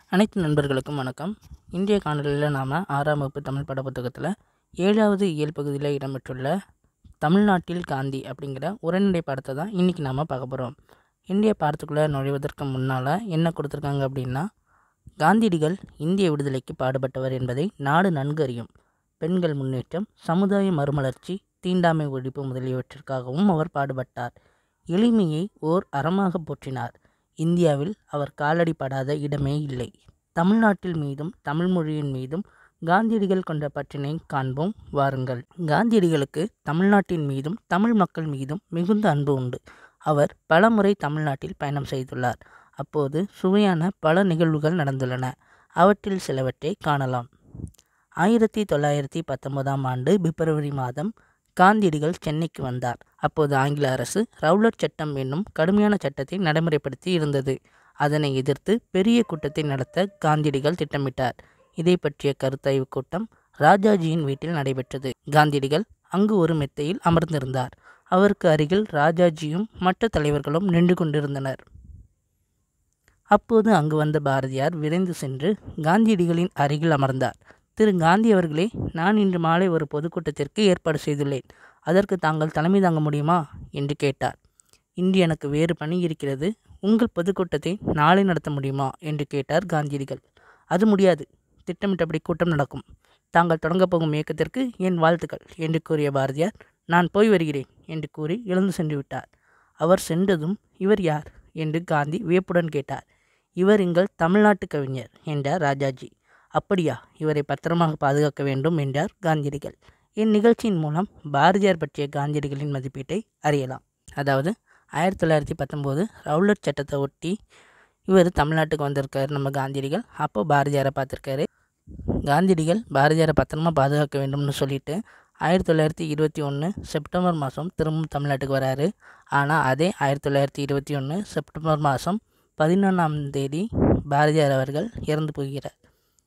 அனைத்து நண்பர்களுக்கும் வணக்கம் இன்றைய காணொலியில் நாம் ஆறாம் வகுப்பு தமிழ் பாட புத்தகத்தில் ஏழாவது இயல் பகுதியில் இடம்பெற்றுள்ள தமிழ்நாட்டில் காந்தி அப்படிங்கிற உரைநடை பாடத்தை தான் இன்றைக்கி நாம் பார்க்க போகிறோம் இந்திய பாடத்துக்குள்ளே நுழைவதற்கு முன்னால் என்ன கொடுத்துருக்காங்க அப்படின்னா காந்தியடிகள் இந்திய விடுதலைக்கு பாடுபட்டவர் என்பதை நாடு நன்கு அறியும் பெண்கள் முன்னேற்றம் சமுதாய மறுமலர்ச்சி தீண்டாமை ஒழிப்பு முதலியவற்றிற்காகவும் அவர் பாடுபட்டார் எளிமையை ஓர் அறமாக போற்றினார் இந்தியாவில் அவர் காலடி படாத இடமே இல்லை தமிழ்நாட்டில் மீதும் தமிழ் மொழியின் மீதும் காந்தியடிகள் கொண்ட பற்றினை காண்போம் வாருங்கள் காந்தியடிகளுக்கு தமிழ்நாட்டின் மீதும் தமிழ் மக்கள் மீதும் மிகுந்த அன்பு உண்டு அவர் பலமுறை தமிழ்நாட்டில் பயணம் செய்துள்ளார் அப்போது சுவையான பல நிகழ்வுகள் நடந்துள்ளன அவற்றில் சிலவற்றை காணலாம் ஆயிரத்தி தொள்ளாயிரத்தி பத்தொன்பதாம் ஆண்டு பிப்ரவரி மாதம் காந்தியடிகள் சென்னைக்கு வந்தார் அப்போது ஆங்கில அரசு ரவுலட் சட்டம் என்னும் கடுமையான சட்டத்தை நடைமுறைப்படுத்தி இருந்தது அதனை எதிர்த்து பெரிய கூட்டத்தை நடத்த காந்தியடிகள் திட்டமிட்டார் இதை பற்றிய கருத்தாய்வு கூட்டம் ராஜாஜியின் வீட்டில் நடைபெற்றது காந்தியடிகள் அங்கு ஒரு மெத்தையில் அமர்ந்திருந்தார் அவருக்கு அருகில் ராஜாஜியும் மற்ற தலைவர்களும் நின்று கொண்டிருந்தனர் அப்போது அங்கு வந்த பாரதியார் விரைந்து சென்று காந்தியடிகளின் அருகில் அமர்ந்தார் திரு காந்தி அவர்களே நான் இன்று மாலை ஒரு பொதுக்கூட்டத்திற்கு ஏற்பாடு செய்துள்ளேன் அதற்கு தாங்கள் தலைமை தாங்க முடியுமா என்று கேட்டார் இன்று எனக்கு வேறு பணி இருக்கிறது உங்கள் பொதுக்கூட்டத்தை நாளை நடத்த முடியுமா என்று கேட்டார் காந்தியடிகள் அது முடியாது திட்டமிட்டபடி கூட்டம் நடக்கும் தாங்கள் தொடங்கப் போகும் இயக்கத்திற்கு என் வாழ்த்துக்கள் என்று கூறிய பாரதியார் நான் போய் வருகிறேன் என்று கூறி எழுந்து சென்று விட்டார் அவர் சென்றதும் இவர் யார் என்று காந்தி வியப்புடன் கேட்டார் இவர் எங்கள் தமிழ்நாட்டு கவிஞர் என்றார் ராஜாஜி அப்படியா இவரை பத்திரமாக பாதுகாக்க வேண்டும் என்றார் காந்தியடிகள் இந்நிகழ்ச்சியின் மூலம் பாரதியார் பற்றிய காந்தியடிகளின் மதிப்பீட்டை அறியலாம் அதாவது ஆயிரத்தி தொள்ளாயிரத்தி பத்தொம்போது ரவுலட் சட்டத்தை ஒட்டி இவர் தமிழ்நாட்டுக்கு வந்திருக்காரு நம்ம காந்தியடிகள் அப்போ பாரதியாரை பார்த்துருக்காரு காந்தியடிகள் பாரதியாரை பத்திரமா பாதுகாக்க வேண்டும்னு சொல்லிட்டு ஆயிரத்தி தொள்ளாயிரத்தி இருபத்தி ஒன்று செப்டம்பர் மாதம் திரும்பவும் தமிழ்நாட்டுக்கு வராரு ஆனால் அதே ஆயிரத்தி தொள்ளாயிரத்தி இருபத்தி ஒன்று செப்டம்பர் மாதம் பதினொன்றாம் தேதி பாரதியார் அவர்கள் இறந்து போகிறார்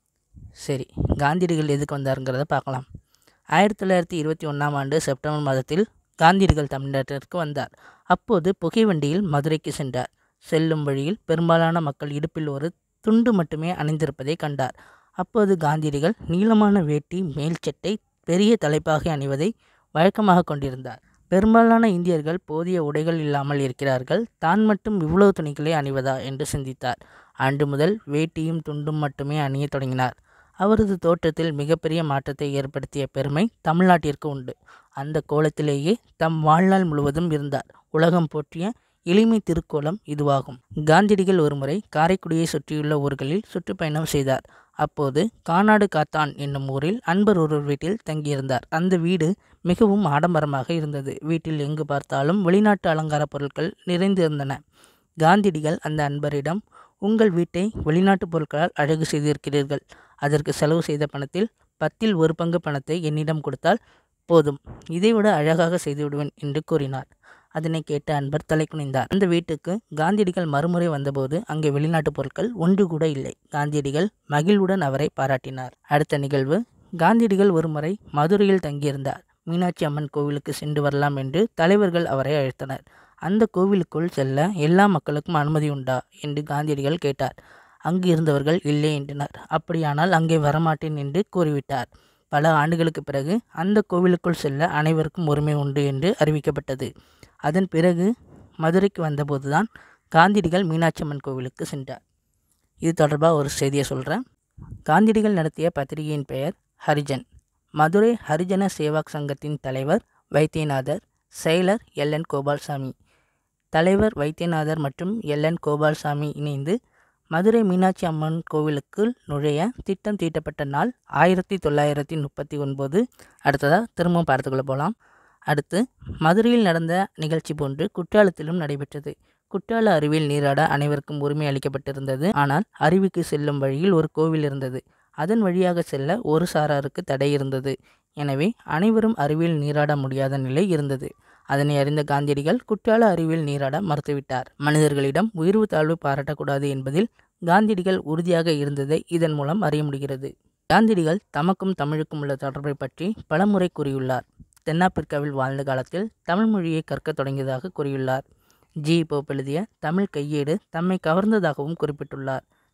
சரி காந்தியடிகள் எதுக்கு வந்தாருங்கிறத பார்க்கலாம் ஆயிரத்தி தொள்ளாயிரத்தி இருபத்தி ஒன்றாம் ஆண்டு செப்டம்பர் மாதத்தில் காந்தியடிகள் தமிழ்நாட்டிற்கு வந்தார் அப்போது புகைவண்டியில் மதுரைக்கு சென்றார் செல்லும் வழியில் பெரும்பாலான மக்கள் இடுப்பில் ஒரு துண்டு மட்டுமே அணிந்திருப்பதை கண்டார் அப்போது காந்தியடிகள் நீளமான வேட்டி மேல் சட்டை பெரிய தலைப்பாகை அணிவதை வழக்கமாக கொண்டிருந்தார் பெரும்பாலான இந்தியர்கள் போதிய உடைகள் இல்லாமல் இருக்கிறார்கள் தான் மட்டும் இவ்வளவு துணிகளை அணிவதா என்று சிந்தித்தார் அன்று முதல் வேட்டியும் துண்டும் மட்டுமே அணியத் தொடங்கினார் அவரது தோற்றத்தில் மிகப்பெரிய மாற்றத்தை ஏற்படுத்திய பெருமை தமிழ்நாட்டிற்கு உண்டு அந்த கோலத்திலேயே தம் வாழ்நாள் முழுவதும் இருந்தார் உலகம் போற்றிய எளிமை திருக்கோலம் இதுவாகும் காந்தியடிகள் ஒருமுறை காரைக்குடியை சுற்றியுள்ள ஊர்களில் சுற்றுப்பயணம் செய்தார் அப்போது கானாடு காத்தான் என்னும் ஊரில் அன்பர் ஒருவர் வீட்டில் தங்கியிருந்தார் அந்த வீடு மிகவும் ஆடம்பரமாக இருந்தது வீட்டில் எங்கு பார்த்தாலும் வெளிநாட்டு அலங்கார பொருட்கள் நிறைந்திருந்தன காந்தியடிகள் அந்த அன்பரிடம் உங்கள் வீட்டை வெளிநாட்டு பொருட்களால் அழகு செய்திருக்கிறீர்கள் அதற்கு செலவு செய்த பணத்தில் பத்தில் ஒரு பங்கு பணத்தை என்னிடம் கொடுத்தால் போதும் இதைவிட அழகாக செய்துவிடுவேன் என்று கூறினார் அதனை கேட்ட அன்பர் தலை குனிந்தார் அந்த வீட்டுக்கு காந்தியடிகள் மறுமுறை வந்தபோது அங்கே வெளிநாட்டு பொருட்கள் ஒன்று கூட இல்லை காந்தியடிகள் மகிழ்வுடன் அவரை பாராட்டினார் அடுத்த நிகழ்வு காந்தியடிகள் ஒருமுறை மதுரையில் தங்கியிருந்தார் மீனாட்சி அம்மன் கோவிலுக்கு சென்று வரலாம் என்று தலைவர்கள் அவரை அழைத்தனர் அந்த கோவிலுக்குள் செல்ல எல்லா மக்களுக்கும் அனுமதி உண்டா என்று காந்தியடிகள் கேட்டார் அங்கு இருந்தவர்கள் இல்லை என்றனர் அப்படியானால் அங்கே வரமாட்டேன் என்று கூறிவிட்டார் பல ஆண்டுகளுக்கு பிறகு அந்த கோவிலுக்குள் செல்ல அனைவருக்கும் உரிமை உண்டு என்று அறிவிக்கப்பட்டது அதன் பிறகு மதுரைக்கு வந்தபோதுதான் காந்தியடிகள் மீனாட்சி அம்மன் கோவிலுக்கு சென்றார் இது தொடர்பாக ஒரு செய்தியை சொல்கிறேன் காந்தியடிகள் நடத்திய பத்திரிகையின் பெயர் ஹரிஜன் மதுரை ஹரிஜன சேவாக் சங்கத்தின் தலைவர் வைத்தியநாதர் செயலர் எல் என் கோபால்சாமி தலைவர் வைத்தியநாதர் மற்றும் எல் என் கோபால்சாமி இணைந்து மதுரை மீனாட்சி அம்மன் கோவிலுக்குள் நுழைய திட்டம் தீட்டப்பட்ட நாள் ஆயிரத்தி தொள்ளாயிரத்தி முப்பத்தி ஒன்பது அடுத்ததாக திரும்பவும் பாடத்துக்குள்ளே போகலாம் அடுத்து மதுரையில் நடந்த நிகழ்ச்சி போன்று குற்றாலத்திலும் நடைபெற்றது குற்றால அருவியில் நீராட அனைவருக்கும் உரிமை அளிக்கப்பட்டிருந்தது ஆனால் அருவிக்கு செல்லும் வழியில் ஒரு கோவில் இருந்தது அதன் வழியாக செல்ல ஒரு சாராருக்கு தடை இருந்தது எனவே அனைவரும் அருவியில் நீராட முடியாத நிலை இருந்தது அதனை அறிந்த காந்தியடிகள் குற்றால அருவியில் நீராட மறுத்துவிட்டார் மனிதர்களிடம் உயர்வு தாழ்வு பாராட்டக்கூடாது என்பதில் காந்தியடிகள் உறுதியாக இருந்ததை இதன் மூலம் அறிய முடிகிறது காந்தியடிகள் தமக்கும் தமிழுக்கும் உள்ள தொடர்பை பற்றி பலமுறை கூறியுள்ளார் தென்னாப்பிரிக்காவில் வாழ்ந்த காலத்தில் தமிழ் மொழியை கற்கத் தொடங்கியதாக கூறியுள்ளார் ஜி போப் எழுதிய தமிழ் கையேடு தம்மை கவர்ந்ததாகவும் குறிப்பிட்டுள்ளார்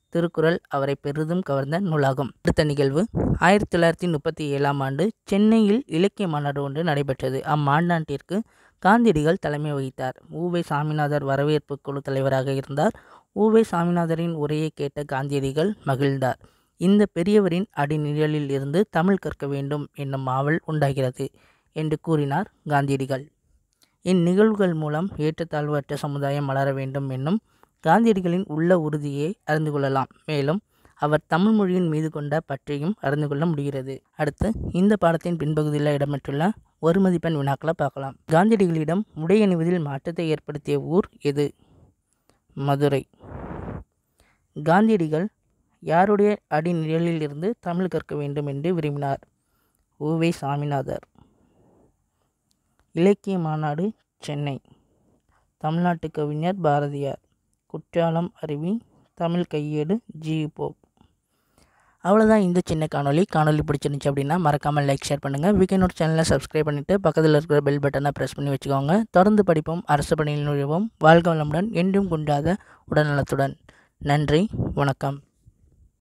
திருக்குறள் அவரை பெரிதும் கவர்ந்த நூலாகும் அடுத்த நிகழ்வு ஆயிரத்தி தொள்ளாயிரத்தி முப்பத்தி ஏழாம் ஆண்டு சென்னையில் இலக்கிய மாநாடு ஒன்று நடைபெற்றது அம்மாநாட்டிற்கு காந்தியடிகள் தலைமை வகித்தார் ஊவே சாமிநாதர் வரவேற்பு குழு தலைவராக இருந்தார் ஊவே சாமிநாதரின் உரையை கேட்ட காந்தியடிகள் மகிழ்ந்தார் இந்த பெரியவரின் அடிநிழலில் இருந்து தமிழ் கற்க வேண்டும் என்னும் ஆவல் உண்டாகிறது என்று கூறினார் காந்தியடிகள் இந்நிகழ்வுகள் மூலம் ஏற்றத்தாழ்வற்ற சமுதாயம் மலர வேண்டும் என்னும் காந்தியடிகளின் உள்ள உறுதியை அறிந்து கொள்ளலாம் மேலும் அவர் தமிழ் மொழியின் மீது கொண்ட பற்றையும் அறிந்து கொள்ள முடிகிறது அடுத்து இந்த பாடத்தின் பின்பகுதியில் இடம்பெற்றுள்ள ஒரு மதிப்பெண் வினாக்களை பார்க்கலாம் காந்தியடிகளிடம் உடை அணிவதில் மாற்றத்தை ஏற்படுத்திய ஊர் எது மதுரை காந்தியடிகள் யாருடைய அடிநிழலில் இருந்து தமிழ் கற்க வேண்டும் என்று விரும்பினார் ஊவே சாமிநாதர் இலக்கிய மாநாடு சென்னை தமிழ்நாட்டு கவிஞர் பாரதியார் குற்றாலம் அருவி தமிழ் கையேடு ஜி போப் அவ்வளோதான் இந்த சின்ன காணொலி காணொலி பிடிச்சிருந்துச்சு அப்படின்னா மறக்காமல் லைக் ஷேர் பண்ணுங்கள் வீக்கெண்டோட சேனலை சப்ஸ்கிரைப் பண்ணிவிட்டு பக்கத்தில் இருக்கிற பெல் பட்டனை ப்ரெஸ் பண்ணி வச்சுக்கோங்க தொடர்ந்து படிப்போம் அரசு பணியில் நுழைவோம் வாழ்க வளமுடன் என்றும் குன்றாத உடல்நலத்துடன் நன்றி வணக்கம்